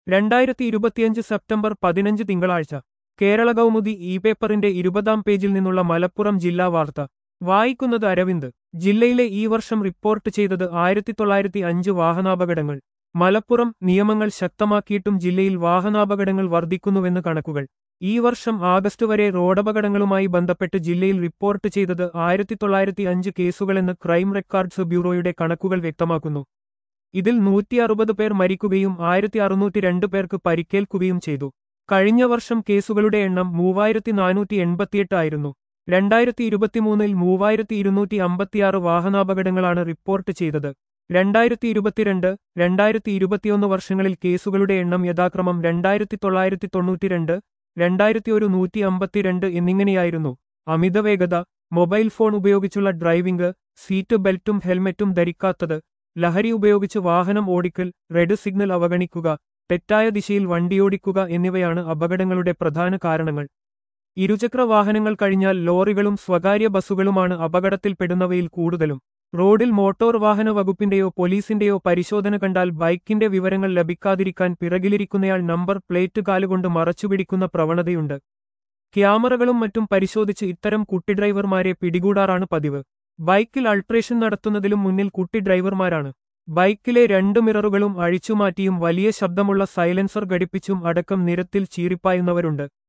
രണ്ടായിരത്തി ഇരുപത്തിയഞ്ച് സെപ്റ്റംബർ പതിനഞ്ച് തിങ്കളാഴ്ച കേരള കൗമുദി ഇ പേപ്പറിന്റെ ഇരുപതാം പേജിൽ നിന്നുള്ള മലപ്പുറം ജില്ലാ വാർത്ത വായിക്കുന്നത് അരവിന്ദ് ജില്ലയിലെ ഈ വർഷം റിപ്പോർട്ട് ചെയ്തത് ആയിരത്തി തൊള്ളായിരത്തി അഞ്ച് വാഹനാപകടങ്ങൾ മലപ്പുറം നിയമങ്ങൾ ശക്തമാക്കിയിട്ടും ജില്ലയിൽ വാഹനാപകടങ്ങൾ വർദ്ധിക്കുന്നുവെന്ന് കണക്കുകൾ ഈ വർഷം ആഗസ്റ്റ് വരെ റോഡപകടങ്ങളുമായി ബന്ധപ്പെട്ട് ജില്ലയിൽ റിപ്പോർട്ട് ചെയ്തത് ആയിരത്തി തൊള്ളായിരത്തി അഞ്ച് കേസുകളെന്ന് ക്രൈം റെക്കോർഡ്സ് ബ്യൂറോയുടെ കണക്കുകൾ വ്യക്തമാക്കുന്നു ഇതിൽ നൂറ്റി അറുപത് പേർ മരിക്കുകയും ആയിരത്തി അറുന്നൂറ്റി രണ്ട് പേർക്ക് പരിക്കേൽക്കുകയും ചെയ്തു കഴിഞ്ഞ വർഷം കേസുകളുടെ എണ്ണം മൂവായിരത്തി നാനൂറ്റി എൺപത്തിയെട്ട് ആയിരുന്നു രണ്ടായിരത്തി ഇരുപത്തിമൂന്നിൽ മൂവായിരത്തി ഇരുന്നൂറ്റി അമ്പത്തിയാറ് വാഹനാപകടങ്ങളാണ് റിപ്പോർട്ട് ചെയ്തത് രണ്ടായിരത്തി ഇരുപത്തിരണ്ട് രണ്ടായിരത്തി ഇരുപത്തിയൊന്ന് വർഷങ്ങളിൽ കേസുകളുടെ എണ്ണം യഥാക്രമം രണ്ടായിരത്തി തൊള്ളായിരത്തി തൊണ്ണൂറ്റിരണ്ട് രണ്ടായിരത്തി ഒരു നൂറ്റി അമ്പത്തിരണ്ട് എന്നിങ്ങനെയായിരുന്നു അമിതവേഗത മൊബൈൽ ഫോൺ ഉപയോഗിച്ചുള്ള ഡ്രൈവിംഗ് സീറ്റ് ബെൽറ്റും ഹെൽമറ്റും ധരിക്കാത്തത് ലഹരി ഉപയോഗിച്ച് വാഹനം ഓടിക്കൽ റെഡ് സിഗ്നൽ അവഗണിക്കുക തെറ്റായ ദിശയിൽ വണ്ടിയോടിക്കുക എന്നിവയാണ് അപകടങ്ങളുടെ പ്രധാന കാരണങ്ങൾ ഇരുചക്ര വാഹനങ്ങൾ കഴിഞ്ഞാൽ ലോറികളും സ്വകാര്യ ബസ്സുകളുമാണ് അപകടത്തിൽപ്പെടുന്നവയിൽ കൂടുതലും റോഡിൽ മോട്ടോർ വാഹന വകുപ്പിന്റെയോ പോലീസിന്റെയോ പരിശോധന കണ്ടാൽ ബൈക്കിന്റെ വിവരങ്ങൾ ലഭിക്കാതിരിക്കാൻ പിറകിലിരിക്കുന്നയാൾ നമ്പർ പ്ലേറ്റ് കാലുകൊണ്ട് മറച്ചുപിടിക്കുന്ന പ്രവണതയുണ്ട് ക്യാമറകളും മറ്റും പരിശോധിച്ച് ഇത്തരം കുട്ടി ഡ്രൈവർമാരെ പിടികൂടാറാണ് പതിവ് ബൈക്കിൽ അൾട്രേഷൻ നടത്തുന്നതിലും മുന്നിൽ കുട്ടി ഡ്രൈവർമാരാണ് ബൈക്കിലെ രണ്ടു മിററുകളും അഴിച്ചുമാറ്റിയും വലിയ ശബ്ദമുള്ള സൈലൻസർ ഘടിപ്പിച്ചും അടക്കം നിരത്തിൽ ചീറിപ്പായുന്നവരുണ്ട്